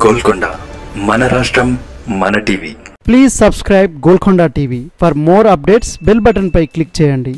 గోల్కొండ మన రాష్ట్రం మన TV please subscribe Golconda TV for more updates bell button పై క్లిక్ చేయండి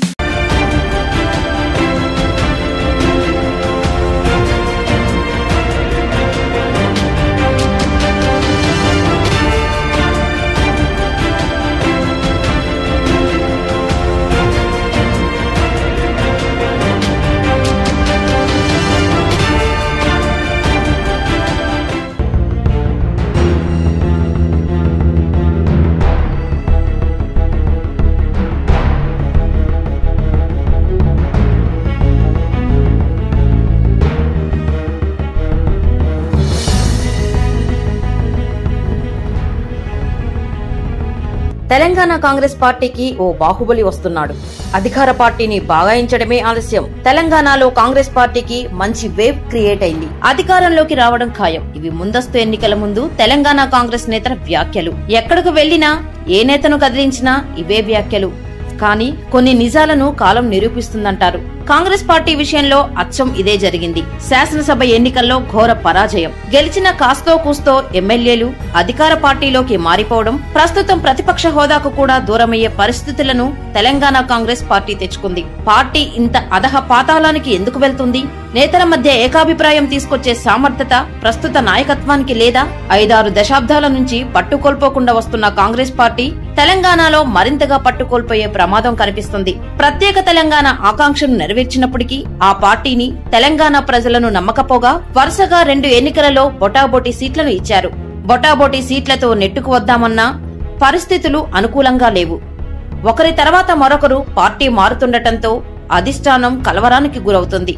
తెలంగాణ కాంగ్రెస్ పార్టీకి ఓ బాహుబలి వస్తున్నాడు అధికార పార్టీని బాగాయించడమే ఆలస్యం తెలంగాణలో కాంగ్రెస్ పార్టీకి మంచి వేవ్ క్రియేట్ అయింది అధికారంలోకి రావడం ఖాయం ఇవి ముందస్తు ఎన్నికల ముందు తెలంగాణ కాంగ్రెస్ నేతల వ్యాఖ్యలు ఎక్కడకు వెళ్లినా ఏ నేతను కదిలించినా ఇవే వ్యాఖ్యలు కానీ కొన్ని నిజాలను కాలం నిరూపిస్తుందంటారు కాంగ్రెస్ పార్టీ విషయంలో అచ్చం ఇదే జరిగింది శాసనసభ ఎన్నికల్లో ఘోర పరాజయం గెలిచిన కాస్తో కూస్తో ఎమ్మెల్యేలు అధికార పార్టీలోకి మారిపోవడం ప్రస్తుతం ప్రతిపక్ష హోదాకు కూడా దూరమయ్యే పరిస్థితులను తెలంగాణ కాంగ్రెస్ పార్టీ తెచ్చుకుంది పార్టీ ఇంత అధహ పాతాళానికి ఎందుకు వెళ్తుంది నేతల మధ్య ఏకాభిప్రాయం తీసుకొచ్చే సామర్థ్యత ప్రస్తుత నాయకత్వానికి లేదా ఐదారు దశాబ్దాల నుంచి పట్టుకోల్పోకుండా వస్తున్న కాంగ్రెస్ పార్టీ తెలంగాణలో మరింతగా పట్టుకోల్పోయే ప్రమాదం కనిపిస్తుంది ప్రత్యేక తెలంగాణ ఆకాంక్షను నెరవేర్చినప్పటికీ ఆ పార్టీని తెలంగాణ ప్రజలను నమ్మకపోగా వరుసగా రెండు ఎన్నికలలో బొటాబొటి సీట్లను ఇచ్చారు బొటాబొటి సీట్లతో నెట్టుకు వద్దామన్నా పరిస్థితులు అనుకూలంగా లేవు ఒకరి తర్వాత మరొకరు పార్టీ మారుతుండటంతో అధిష్టానం కలవరానికి గురవుతుంది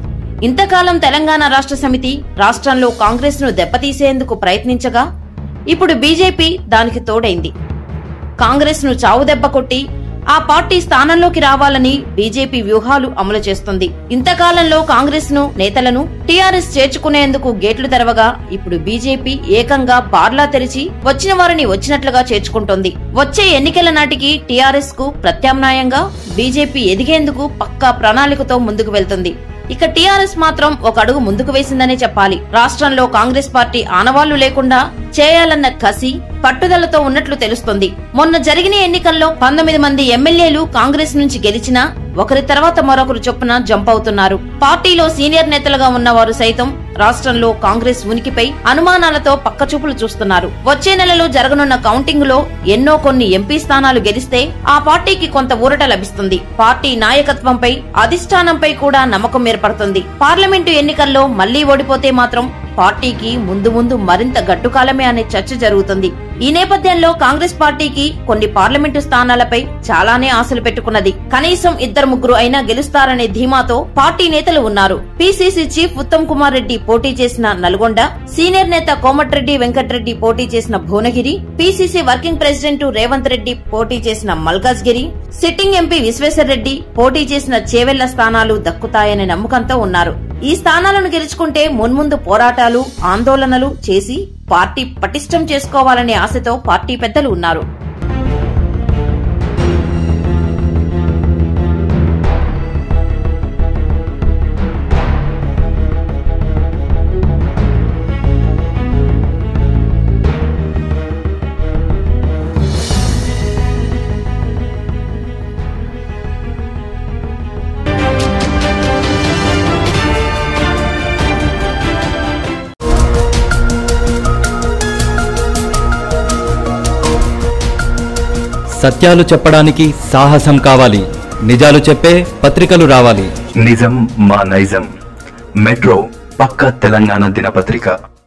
ఇంతకాలం తెలంగాణ రాష్ట్ర సమితి రాష్ట్రంలో కాంగ్రెస్ ను దెబ్బతీసేందుకు ప్రయత్నించగా ఇప్పుడు బీజేపీ దానికి తోడైంది కాంగ్రెస్ ను చావు దెబ్బ కొట్టి ఆ పార్టీ స్థానంలోకి రావాలని బీజేపీ వ్యూహాలు అమలు చేస్తుంది ఇంతకాలంలో కాంగ్రెస్ ను నేతలను టీఆర్ఎస్ చేర్చుకునేందుకు గేట్లు తెరవగా ఇప్పుడు బీజేపీ ఏకంగా బార్లా తెరిచి వచ్చిన వారిని వచ్చినట్లుగా చేర్చుకుంటోంది వచ్చే ఎన్నికల నాటికి టీఆర్ఎస్ కు ప్రత్యామ్నాయంగా బీజేపీ ఎదిగేందుకు పక్కా ప్రణాళికతో ముందుకు వెళ్తుంది ఇక టీఆర్ఎస్ మాత్రం ఒక అడుగు ముందుకు వేసిందనే చెప్పాలి రాష్ట్రంలో కాంగ్రెస్ పార్టీ ఆనవాళ్లు లేకుండా చేయాలన్న కసి పట్టుదలతో ఉన్నట్లు తెలుస్తోంది మొన్న జరిగిన ఎన్నికల్లో పంతొమ్మిది మంది ఎమ్మెల్యేలు కాంగ్రెస్ నుంచి గెలిచినా ఒకరి తర్వాత మరొకరు చొప్పున జంప్ అవుతున్నారు పార్టీలో సీనియర్ నేతలుగా ఉన్నవారు సైతం రాష్ట్రంలో కాంగ్రెస్ ఉనికిపై అనుమానాలతో పక్కచూపులు చూస్తున్నారు వచ్చే నెలలో జరగనున్న కౌంటింగ్ లో ఎన్నో కొన్ని ఎంపీ స్థానాలు గెలిస్తే ఆ పార్టీకి కొంత ఊరట లభిస్తుంది పార్టీ నాయకత్వంపై అధిష్టానంపై కూడా నమ్మకం ఏర్పడుతుంది పార్లమెంటు ఎన్నికల్లో మళ్లీ ఓడిపోతే మాత్రం పార్టీకి ముందు ముందు మరింత గట్టుకాలమే అనే చర్చ జరుగుతుంది ఈ నేపథ్యంలో కాంగ్రెస్ పార్టీకి కొన్ని పార్లమెంటు స్థానాలపై చాలానే ఆశలు పెట్టుకున్నది కనీసం ఇద్దరు ముగ్గురు అయినా గెలుస్తారనే ధీమాతో పార్టీ నేతలు ఉన్నారు పిసిసి చీఫ్ ఉత్తమ్ కుమార్ రెడ్డి పోటీ చేసిన నల్గొండ సీనియర్ నేత కోమటిరెడ్డి వెంకటరెడ్డి పోటీ చేసిన Bhuvanagiri PCC working president Revanth Reddy పోటీ చేసిన మల్కాజ్గిరి సిట్టింగ్ ఎంపీ విశ్వేశ్వర్ రెడ్డి పోటీ చేసిన చేవెళ్ల స్థానాలు దక్కుతాయనే నమ్మకంతో ఉన్నారు ఈ స్థానాలను గెలుచుకుంటే మున్ముందు పోరాటాలు ఆందోళనలు చేసి పార్టీ పటిష్టం చేసుకోవాలనే ఆశతో పార్టీ పెద్దలు ఉన్నారు సత్యాలు చెప్పడానికి సాహసం కావాలి నిజాలు చెప్పే పత్రికలు రావాలి నిజం మా నైజం మెట్రో పక్క తెలంగాణ దినపత్రిక